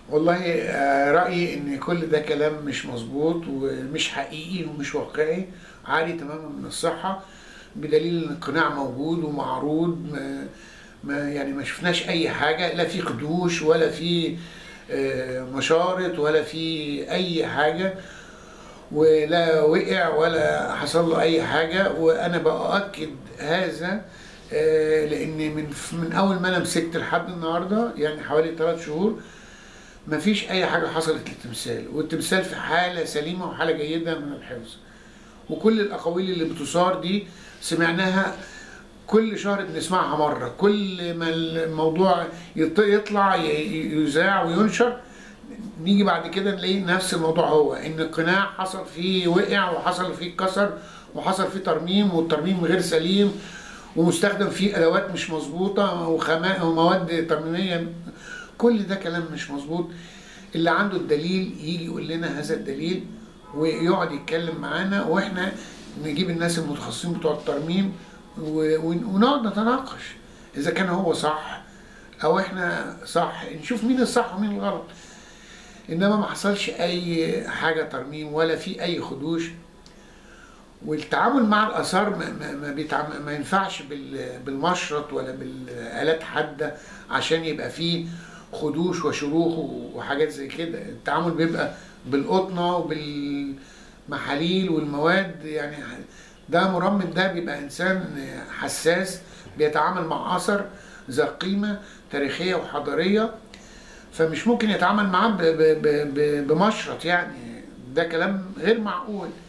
والله آه، رأيي إن كل ده كلام مش مظبوط ومش حقيقي ومش واقعي عالي تماما من الصحة بدليل إن القناع موجود ومعروض ما ما يعني ما شفناش أي حاجة لا في خدوش ولا في آه، مشارط ولا في أي حاجة ولا وقع ولا حصل له أي حاجة وأنا بأكد هذا آه، لأن من من أول ما أنا مسكت لحد النهاردة يعني حوالي ثلاث شهور ما فيش اي حاجه حصلت للتمثال والتمثال في حاله سليمه وحاله جيده من الحفظ وكل الاقاويل اللي بتثار دي سمعناها كل شهر بنسمعها مره كل ما الموضوع يط- يطلع ي- ي- يذاع وينشر نيجي بعد كده نلاقي نفس الموضوع هو ان القناع حصل فيه وقع وحصل فيه كسر وحصل فيه ترميم والترميم غير سليم ومستخدم فيه ادوات مش مظبوطه وخما- ومواد ترميميه كل ده كلام مش مظبوط اللي عنده الدليل يجي يقول لنا هذا الدليل ويقعد يتكلم معانا واحنا نجيب الناس المتخصصين بتوع الترميم و- ون- ونقعد نتناقش اذا كان هو صح او احنا صح نشوف مين الصح ومين الغلط انما ما حصلش اي حاجه ترميم ولا في اي خدوش والتعامل مع الاثار ما, ما, ما, بيتعامل ما ينفعش بال- بالمشرط ولا بالالات حاده عشان يبقى فيه خدوش وشروخ وحاجات زي كده التعامل بيبقى بالقطنه وبالمحاليل والمواد يعني ده مرمم ده بيبقى انسان حساس بيتعامل مع اثر ذا قيمه تاريخيه وحضاريه فمش ممكن يتعامل معاه ب- ب- ب- ب- بمشرط يعني ده كلام غير معقول